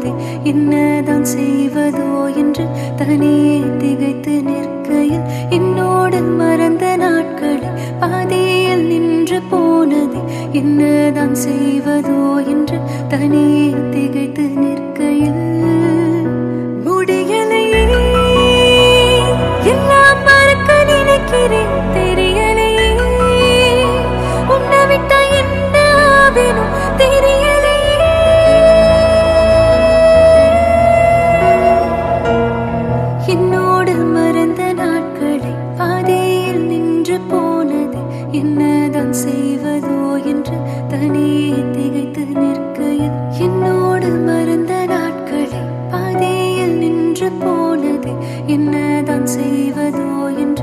போனது என்னதான் செய்வதோ என்று தனியே திகைத்து நிற்கையில் என்னோடு மறந்த நாட்களில் பாதியில் நின்று போனது என்னதான் செய்வதோ என்று தனியே திகைத்து நிற்கையில் முடியலையே எல்லாம் மறக்க நினைக்கிறேன் தெரியலையே உன்னை விட்டா என்ன ஆவேனும் தெரியலையே என்னோடு மறந்த நாட்களை பாதையில் நின்று போனது என்னதான் செய்வதோ என்று தனியே திகைத்து நிற்கையில் என்னோடு மறந்த நாட்களை பாதையில் நின்று போனது என்னதான் செய்வதோ என்று